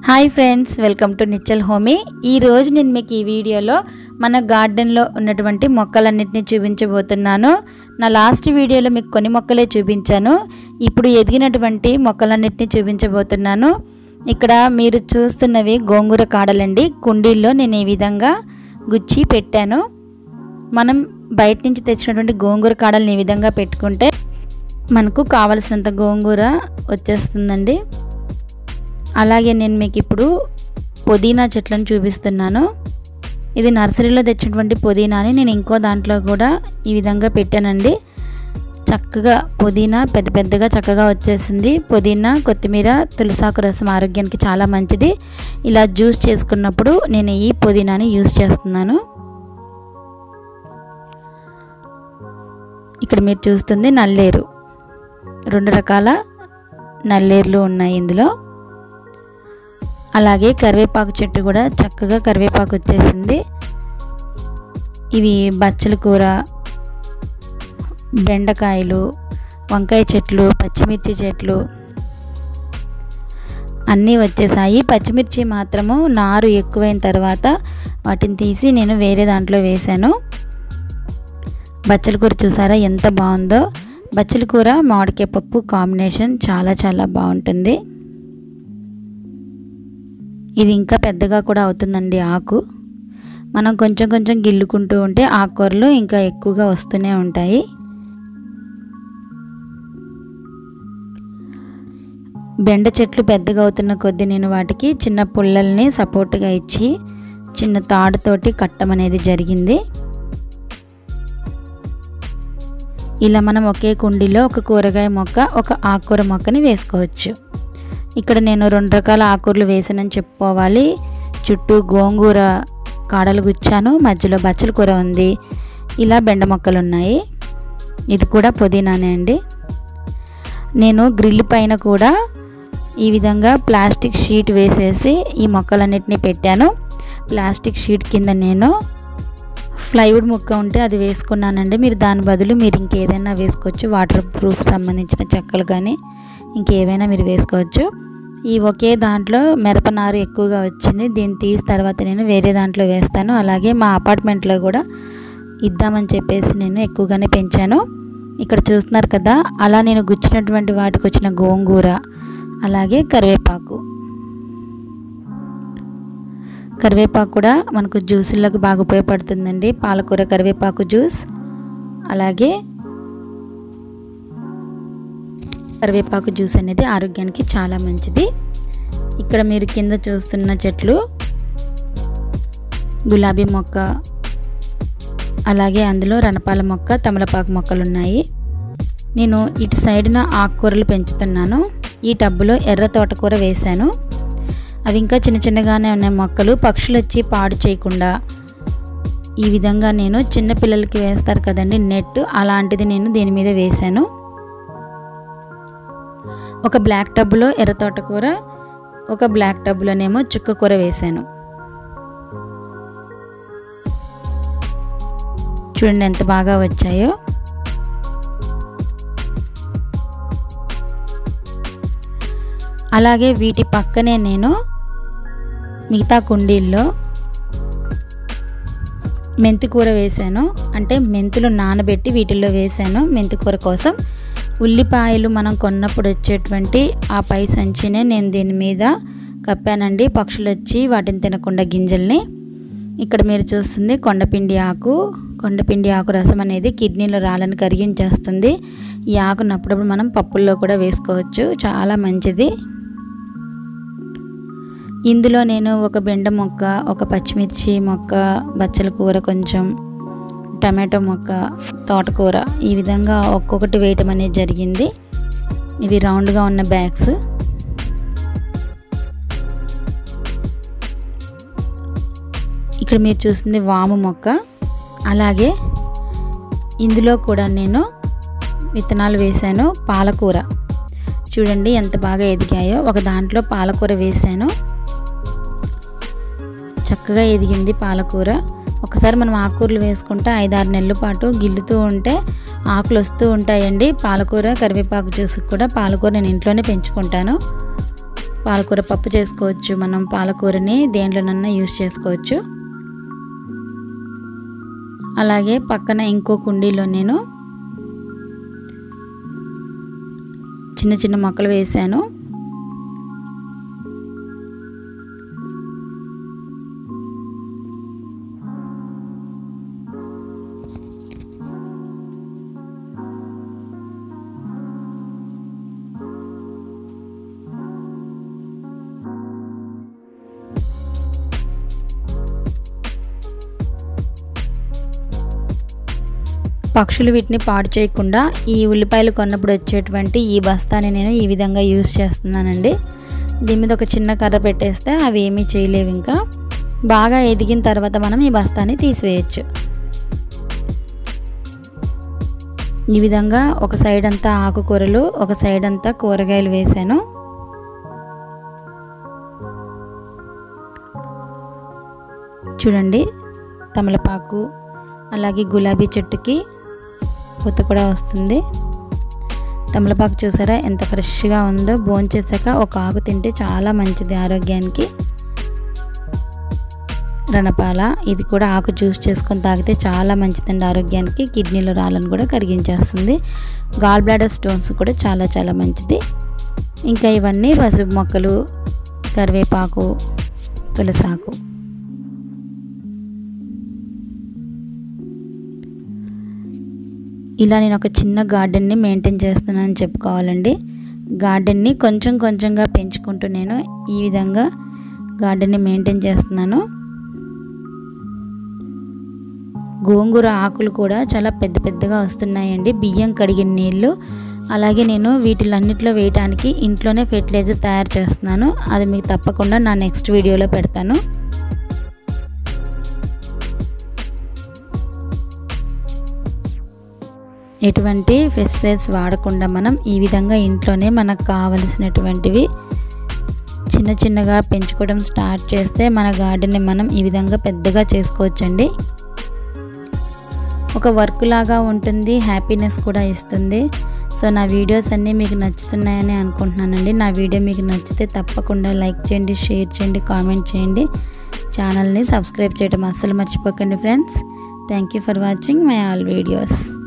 hi friends welcome to నిచ్చల్ హోమీ ఈరోజు నేను మీకు ఈ వీడియోలో మన గార్డెన్లో ఉన్నటువంటి మొక్కలన్నిటిని చూపించబోతున్నాను నా లాస్ట్ వీడియోలో మీకు కొన్ని మొక్కలే చూపించాను ఇప్పుడు ఎదిగినటువంటి మొక్కలన్నిటిని చూపించబోతున్నాను ఇక్కడ మీరు చూస్తున్నవి గోంగూర కాడలండి కుండీల్లో నేను ఈ విధంగా గుచ్చి పెట్టాను మనం బయట నుంచి తెచ్చినటువంటి గోంగూర కాడల్ని ఈ విధంగా పెట్టుకుంటే మనకు కావలసినంత గోంగూర వచ్చేస్తుందండి అలాగే నేను మీకు ఇప్పుడు పుదీనా చెట్లను చూపిస్తున్నాను ఇది నర్సరీలో తెచ్చినటువంటి పుదీనాని నేను ఇంకో దాంట్లో కూడా ఈ విధంగా పెట్టానండి చక్కగా పుదీనా పెద్ద పెద్దగా చక్కగా వచ్చేసింది పుదీనా కొత్తిమీర తులసాకు రసం ఆరోగ్యానికి చాలా మంచిది ఇలా జ్యూస్ చేసుకున్నప్పుడు నేను ఈ పుదీనాని యూస్ చేస్తున్నాను ఇక్కడ మీరు చూస్తుంది నల్లేరు రెండు రకాల నల్లేర్లు ఉన్నాయి ఇందులో అలాగే కరివేపాకు చెట్టు కూడా చక్కగా కరివేపాకు వచ్చేసింది ఇవి బచ్చల కూర బెండకాయలు వంకాయ చెట్లు పచ్చిమిర్చి చెట్లు అన్నీ వచ్చేసాయి పచ్చిమిర్చి మాత్రము నారు ఎక్కువైన తర్వాత వాటిని తీసి నేను వేరే దాంట్లో వేశాను బచ్చల కూర చూసారా ఎంత బాగుందో బచ్చల కూర మామిడికాయ పప్పు కాంబినేషన్ చాలా చాలా బాగుంటుంది ఇది ఇంకా పెద్దగా కూడా అవుతుందండి ఆకు మనం కొంచెం కొంచెం గిల్లుకుంటూ ఉంటే ఆకుకూరలు ఇంకా ఎక్కువగా వస్తూనే ఉంటాయి బెండ చెట్లు పెద్దగా అవుతున్న కొద్దీ నేను వాటికి చిన్న పుల్లల్ని సపోర్ట్గా ఇచ్చి చిన్న తాడుతోటి కట్టమనేది జరిగింది ఇలా మనం ఒకే కుండీలో ఒక కూరగాయ మొక్క ఒక ఆకుకూర మొక్కని వేసుకోవచ్చు ఇక్కడ నేను రెండు రకాల ఆకుకూరలు వేసానని చెప్పుకోవాలి చుట్టూ గోంగూర కాడలు గుచ్చాను మధ్యలో బచ్చల కూర ఉంది ఇలా బెండ మొక్కలు ఉన్నాయి ఇది కూడా పుదీనానే అండి నేను గ్రిల్ పైన కూడా ఈ విధంగా ప్లాస్టిక్ షీట్ వేసేసి ఈ మొక్కలన్నిటిని పెట్టాను ప్లాస్టిక్ షీట్ కింద నేను ఫ్లైవుడ్ ముక్క ఉంటే అది వేసుకున్నానండి మీరు దాని బదులు మీరు ఇంకేదైనా వేసుకోవచ్చు వాటర్ ప్రూఫ్ సంబంధించిన చెక్కలు కానీ ఇంకేవైనా మీరు వేసుకోవచ్చు ఈ ఒకే దాంట్లో మిరపనారు ఎక్కువగా వచ్చింది దీన్ని తీసి తర్వాత నేను వేరే దాంట్లో వేస్తాను అలాగే మా అపార్ట్మెంట్లో కూడా ఇద్దామని చెప్పేసి నేను ఎక్కువగానే పెంచాను ఇక్కడ చూస్తున్నారు కదా అలా నేను గుచ్చినటువంటి వాటికి వచ్చిన గోంగూర అలాగే కరివేపాకు కరివేపాకు కూడా మనకు జ్యూసులకు బాగా ఉపయోగపడుతుందండి పాలకూర కరివేపాకు జ్యూస్ అలాగే కరివేపాకు జ్యూస్ అనేది ఆరోగ్యానికి చాలా మంచిది ఇక్కడ మీరు కింద చూస్తున్న చెట్లు గులాబీ మొక్క అలాగే అందులో రణపాల మొక్క తమలపాకు మొక్కలు ఉన్నాయి నేను ఇటు సైడ్న ఆకుకూరలు పెంచుతున్నాను ఈ టబ్బులో ఎర్ర తోటకూర వేశాను అవి ఇంకా చిన్న చిన్నగానే ఉన్నాయి మొక్కలు పక్షులు వచ్చి పాడు చేయకుండా ఈ విధంగా నేను చిన్న పిల్లలకి వేస్తారు కదండి నెట్ అలాంటిది నేను దీని మీద వేశాను ఒక బ్లాక్ టబ్లో ఎర్ర తోటకూర ఒక బ్లాక్ టబ్లోనేమో చుక్క కూర వేశాను చూడండి ఎంత బాగా వచ్చాయో అలాగే వీటి పక్కనే నేను మిగతా కుండీల్లో మెంతికూర వేశాను అంటే మెంతులు నానబెట్టి వీటిల్లో వేశాను మెంతికూర కోసం ఉల్లిపాయలు మనం కొన్నప్పుడు వచ్చేటువంటి ఆ పై సంచినే నేను దీని మీద కప్పానండి పక్షులు వచ్చి వాటిని తినకుండా గింజల్ని ఇక్కడ మీరు చూస్తుంది కొండపిండి ఆకు కొండపిండి ఆకు రసం అనేది కిడ్నీలో రాళ్ళని కరిగించేస్తుంది ఈ ఆకును అప్పుడప్పుడు మనం పప్పుల్లో కూడా వేసుకోవచ్చు చాలా మంచిది ఇందులో నేను ఒక బెండ మొక్క ఒక పచ్చిమిర్చి మొక్క బచ్చల కూర కొంచెం టమాటో మొక్క తోటకూర ఈ విధంగా ఒక్కొక్కటి వేయటం అనేది జరిగింది ఇవి రౌండ్గా ఉన్న బ్యాగ్స్ ఇక్కడ మీరు చూస్తుంది వాము మొక్క అలాగే ఇందులో కూడా నేను విత్తనాలు వేశాను పాలకూర చూడండి ఎంత బాగా ఎదిగాయో ఒక దాంట్లో పాలకూర వేశాను చక్కగా ఎదిగింది పాలకూర ఒకసారి మనం ఆకుకూరలు వేసుకుంటే ఐదారు నెలల పాటు గిల్లుతూ ఉంటే ఆకులు వస్తూ ఉంటాయండి పాలకూర కరివేపాకు జ్యూస్ కూడా పాలకూర నేను ఇంట్లోనే పెంచుకుంటాను పాలకూర పప్పు చేసుకోవచ్చు మనం పాలకూరని దేంట్లోనన్నా యూస్ చేసుకోవచ్చు అలాగే పక్కన ఇంకో కుండీలో నేను చిన్న చిన్న మొక్కలు వేసాను పక్షులు వీటిని పాడు చేయకుండా ఈ ఉల్లిపాయలు కొన్నప్పుడు వచ్చేటువంటి ఈ బస్తాని నేను ఈ విధంగా యూస్ చేస్తున్నానండి దీని మీద ఒక చిన్న కర్ర పెట్టేస్తే అవి ఏమీ చేయలేవు ఇంకా బాగా ఎదిగిన తర్వాత మనం ఈ బస్తాని తీసివేయచ్చు ఈ విధంగా ఒక సైడ్ అంతా ఆకుకూరలు ఒక సైడ్ అంతా కూరగాయలు వేసాను చూడండి తమలపాకు అలాగే గులాబీ చెట్టుకి పూత కూడా వస్తుంది తమలపాకు చూసారా ఎంత ఫ్రెష్గా ఉందో భోంచేసాక ఒక ఆకు తింటే చాలా మంచిది ఆరోగ్యానికి రణపాల ఇది కూడా ఆకు జ్యూస్ చేసుకొని తాగితే చాలా మంచిదండి ఆరోగ్యానికి కిడ్నీలో రాళ్ళను కూడా కరిగించేస్తుంది గాల్ బ్లాడర్ స్టోన్స్ కూడా చాలా చాలా మంచిది ఇంకా ఇవన్నీ పసుపు మొక్కలు కరివేపాకు తులసాకు ఇలా నేను ఒక చిన్న గార్డెన్ని మెయింటైన్ చేస్తున్నానని చెప్పుకోవాలండి గార్డెన్ని కొంచెం కొంచెంగా పెంచుకుంటూ నేను ఈ విధంగా గార్డెన్ని మెయింటైన్ చేస్తున్నాను గోంగూర ఆకులు కూడా చాలా పెద్ద పెద్దగా వస్తున్నాయండి బియ్యం కడిగిన నీళ్ళు అలాగే నేను వీటిలన్నిట్లో వేయటానికి ఇంట్లోనే ఫెర్టిలైజర్ తయారు చేస్తున్నాను అది మీకు తప్పకుండా నా నెక్స్ట్ వీడియోలో పెడతాను ఎటువంటి పెస్టిసైడ్స్ వాడకుండా మనం ఈ విధంగా ఇంట్లోనే మనకు కావలసినటువంటివి చిన్న చిన్నగా పెంచుకోవడం స్టార్ట్ చేస్తే మన గార్డెన్ని మనం ఈ విధంగా పెద్దగా చేసుకోవచ్చండి ఒక వర్క్ లాగా ఉంటుంది హ్యాపీనెస్ కూడా ఇస్తుంది సో నా వీడియోస్ అన్నీ మీకు నచ్చుతున్నాయని అనుకుంటున్నానండి నా వీడియో మీకు నచ్చితే తప్పకుండా లైక్ చేయండి షేర్ చేయండి కామెంట్ చేయండి ఛానల్ని సబ్స్క్రైబ్ చేయడం అస్సలు మర్చిపోకండి friends thank you for watching my all videos